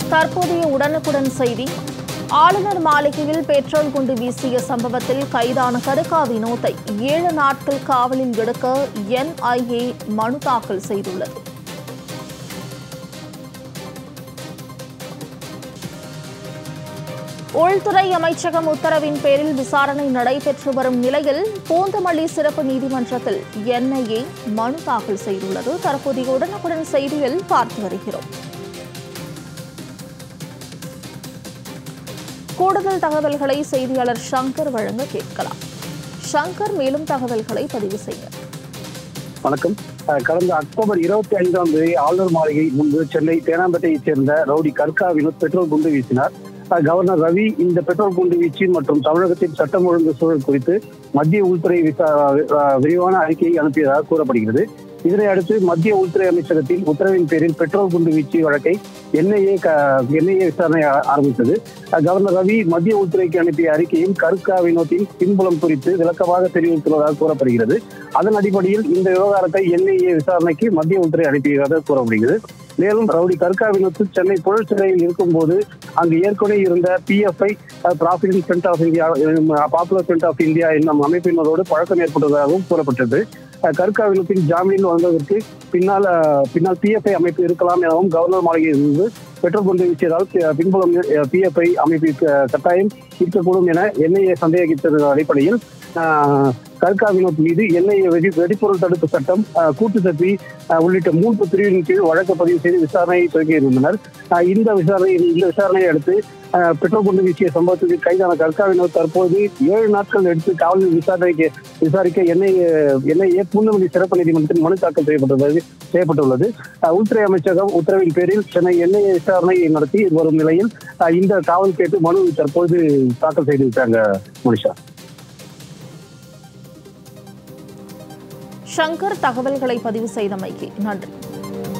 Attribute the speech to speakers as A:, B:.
A: தற்போதைய உடனுக்குடன் செய்தி ஆளுநர் மாளிகையில் பெட்ரோல் குண்டு வீசிய சம்பவத்தில் கைதான கருக்கா வினோத்தை ஏழு நாட்கள் காவலில் எடுக்க என்ஐஏ மனு தாக்கல் செய்துள்ளது உள்துறை அமைச்சகம் உத்தரவின் பேரில் விசாரணை நடைபெற்று வரும் நிலையில் பூந்தமல்லி சிறப்பு நீதிமன்றத்தில் என்ஐஏ மனு தாக்கல் செய்துள்ளது தற்போதைய உடனுக்குடன் செய்தியில் பார்த்து வருகிறோம் கூடுதல் தகவல்களை செய்தியாளர் சங்கர் வழங்க கேட்கலாம் சங்கர் மேலும் தகவல்களை பதிவு செய்ய
B: வணக்கம் அஹ் கடந்த அக்டோபர் இருபத்தி ஐந்தாம் தேதி ஆளுநர் மாளிகை முன்பு சென்னை தேனாம்பேட்டையைச் சேர்ந்த ரவுடி கர்கா வினோத் பெட்ரோல் குண்டு வீசினார் அஹ் கவர்னர் ரவி இந்த பெட்ரோல் குண்டு வீச்சு மற்றும் தமிழகத்தின் சட்டம் ஒழுங்கு சூழல் குறித்து மத்திய உள்துறை விசா- அஹ் விரிவான அறிக்கையை அனுப்பியதாக கூறப்படுகிறது இதனை அடுத்து மத்திய உள்துறை அமைச்சகத்தின் உத்தரவின் பேரில் பெட்ரோல் குண்டு வீச்சு வழக்கை என்ஐஏ என்ஐஏ விசாரணை ஆ- ஆரம்பித்தது அஹ் கவர்னர் ரவி மத்திய உள்துறைக்கு அனுப்பிய அறிக்கையில் கருக்கா வினோத்தின் பின்புலம் குறித்து விளக்கமாக தெரிவித்துள்ளதாக கூறப்படுகிறது அதன் அடிப்படையில் இந்த விவகாரத்தை என்ஐஏ விசாரணைக்கு மத்திய உள்துறை அனுப்பியதாக கூறப்படுகிறது மேலும் ரவுடி கர்கா வினோத் சென்னை புழல் சிறையில் இருக்கும்போது அங்கு ஏற்கனவே இருந்த PFI profit front of India popular front of India என்னும் அமைப்பினரோடு பழக்கம் ஏற்பட்டதாகவும் கூறப்பட்டது அஹ் கர்கா வினோத்தின் ஜாமீனில் வந்ததற்கு பின்னால் அஹ், பின்னால் பிஎஃப்ஐ அமைப்பு இருக்கலாம் எனவும் கவர்னர் மாளிகையிலிருந்து பெட்ரோல் கொண்டு வீசியதால் பி- பின்புலம் பிஎஃப்ஐ அமைப்பு க- கட்டாயம் இருக்கக்கூடும் என என்ஐஏ சந்தேகித்தது அடிப்படையில் ஆஹ், கல்கா வினோத் மீது என்ஐஏ வெடி வெடிப்பொருள் தடுப்பு சட்டம் ஆஹ், கூட்டு சக்தி ஆஹ், உள்ளிட்ட மூன்று பிரிவின் கீழ் வழக்கு பதிவு செய்து விசாரணையை துவக்கியிருந்தனர் ஆஹ், இந்த விசாரணை இந்த விசாரணையை அடுத்து ஆஹ், பெட்ரோல் குண்டு வீசிய சம்பவத்துக்கு கைதான கல்கா வினோத் தற்போது ஏழு நாட்கள் எடுத்து காவலில் விசாரணைக்கு விசாரிக்க என்ஐஏ என்ஐஏ பூந்தமல்லி சிறப்பு நீதிமன்றத்தில் மனு தாக்கல் செய்யப்பட்டுள்ளது செய்யப்பட்டுள்ளது ஆஹ், உள்துறை அமைச்சகம் உத்தரவின் பேரில் சென்னை என்ஐஏ விசாரணையை நடத்தி வரும் நிலையில் ஆஹ், இந்த காவல் கேட்டு மனு தற்போது தாக்கல் செய்திருக்காங்க மனிஷா
A: சங்கர் தகவல்களை பதிவு செய்தமைக்கு நன்றி